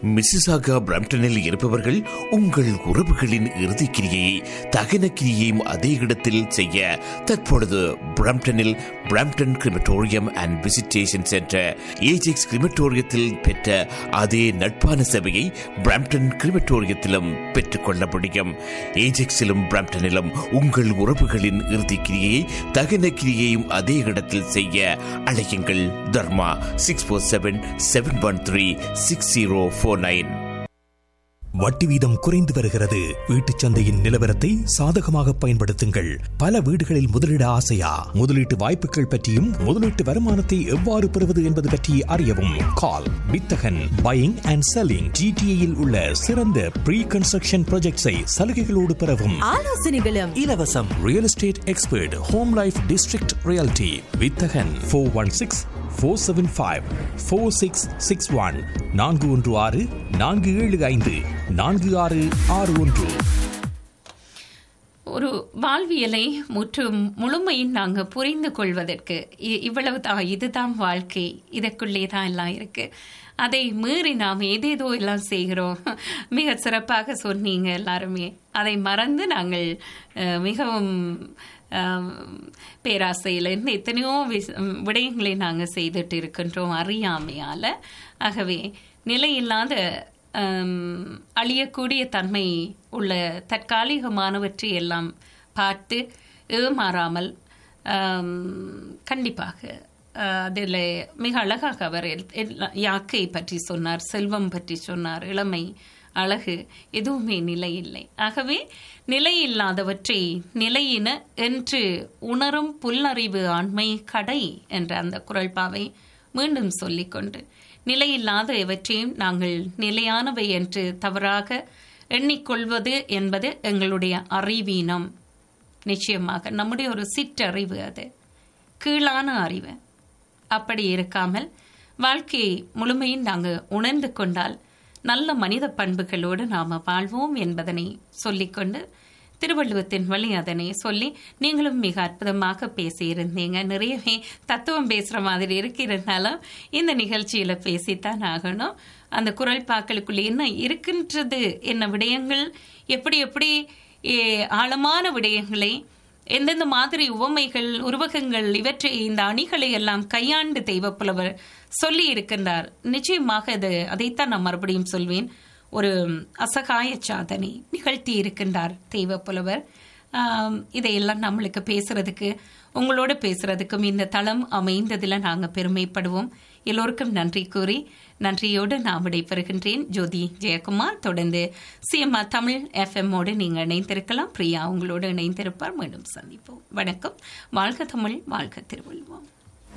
Mississauga பிரம்டனில் இருப்பவர்கள் உங்கள் உறவுகளின் இறுதிக்கிரியை தகன கிரியையும் அதே இடத்தில் செய்ய தற்பொழுது பிரம்டனில் Brampton crematorium and visitation centre Ajax கிரிமட்டோரியத்தில் பெற்ற அதே நட்பான சேவையை பிரம்டன் கிரிமட்டோரியத்திலும் பெற்றுக்கொள்ள முடியும் ஏஜெக்ஸிலும் பிரம்டனிலும் உங்கள் உறவுகளின் இறுதிக்கிரியை தகன கிரியையும் அதே இடத்தில் செய்ய அழையுங்கள் Dharma six four seven seven one three six zero four nine வட்டி வீதம் குறைந்து வருகிறது வீட்டுச் சந்தையின் நிலவரத்தை சாதகமாக பயன்படுத்துங்கள் பல வீடுகளில் முதலீட ஆசையா முதலீட்டு வாய்ப்புகள் பற்றியும் முதலீட்டு வருமானத்தை எவ்வாறு பெறுவது என்பது பற்றி அறியவும் கால் வித்தகன் பையிங் அண்ட் செல்லிங் ஜிடிஏயில் உள்ள சிறந்த ப்ரீ கன்ஸ்ட்ரக்ஷன் ப்ராஜெக்ட்ஸை சலுகைகளோடு பெறவும் ஆலோசனைகளும் இலவசம் real estate expert home life district realty வித்தகன் four one six four seven five four six six one நான்கு ஒன்று ஆறு நான்கு ஏழு ஐந்து நான்கு ஆறு ஆறு ஒன்று ஒரு வாழ்வியலை முற்றும் முழுமையும் நாங்கள் புரிந்து கொள்வதற்கு இ- இவ்வளவு தான் இதுதான் வாழ்க்கை இதற்குள்ளே தான் எல்லாம் இருக்கு அதை மீறி நாம் ஏதேதோ எல்லாம் செய்கிறோம் மிக சிறப்பாக சொன்னீங்க எல்லாருமே அதை மறந்து நாங்கள் அஹ், மிகவும் அஹ், பேராசையில் இருந்து எத்தனையோ விஷ- விடயங்களை நாங்கள் செய்துட்டு இருக்கின்றோம் அறியாமையால் ஆகவே நிலையில்லாத ஹம், அழியக்கூடிய தன்மை உள்ள தற்காலிகமானவற்றை எல்லாம் பார்த்து ஏமாறாமல் ஹம், கண்டிப்பாக அதில் மிக அழகாக அவர் எல்- எல்லா- யாக்கை பற்றி சொன்னார் செல்வம் பற்றி சொன்னார் இளமை அழகு எதுவுமே நிலை இல்லை ஆகவே நிலையில்லாதவற்றை நிலையின என்று உணரும் புல்லறிவு ஆண்மை கடை என்ற அந்த குரல்பாவை மீண்டும் சொல்லிக்கொண்டு நிலையில்லாத எவற்றையும் நாங்கள் நிலையானவை என்று தவறாக எண்ணிக்கொள்வது என்பது எங்களுடைய அறிவீனம் நிச்சயமாக நம்முடைய ஒரு சிற்றறிவு அது கீழான அறிவு அப்படி இருக்காமல் வாழ்க்கையை முழுமையும் நாங்கள் உணர்ந்து கொண்டால் நல்ல மனித பண்புகளோடு நாம் வாழ்வோம் என்பதனை சொல்லிக்கொண்டு திருவள்ளுவத்தின் வழி அதனை சொல்லி நீங்களும் மிக அற்புதமாக பேசியிருந்தீங்க நிறையவே தத்துவம் பேசுகிற மாதிரி இருக்கிறதுனால இந்த நிகழ்ச்சியில் பேசித்தான் ஆகணும் அந்த குரல் பாக்களுக்குள்ள என்ன இருக்கின்றது என்ன விடயங்கள் எப்படி எப்படி ஏ, ஆழமான விடயங்களை எந்தெந்த மாதிரி உவமைகள் உருவகங்கள் இவற்றை இந்த அணிகளை எல்லாம் கையாண்டு தெய்வப்புலவர் சொல்லி இருக்கின்றார் நிச்சயமாக அது அதைத்தான் நான் மறுபடியும் சொல்வேன் ஒரு அசகாய சாதனை நிகழ்த்தி இருக்கின்றார் தெய்வப்புலவர் ஆம், இதையெல்லாம் நம்மளுக்கு பேசுறதுக்கு உங்களோட பேசுறதுக்கும் இந்த தளம் அமைந்ததில் நாங்கள் பெருமைப்படுவோம் எல்லோருக்கும் நன்றி கூறி நன்றியோடு நான் விடைபெறுகின்றேன் ஜோதி ஜெயக்குமார் தொடர்ந்து சிஎம்ஆ தமிழ் எஃப்எம்மோடு நீங்கள் இணைந்திருக்கலாம் பிரியா உங்களோடு இணைந்திருப்பார் மீண்டும் சந்திப்போம் வணக்கம் வாழ்க தமிழ் வாழ்க திருவள்ளுவம்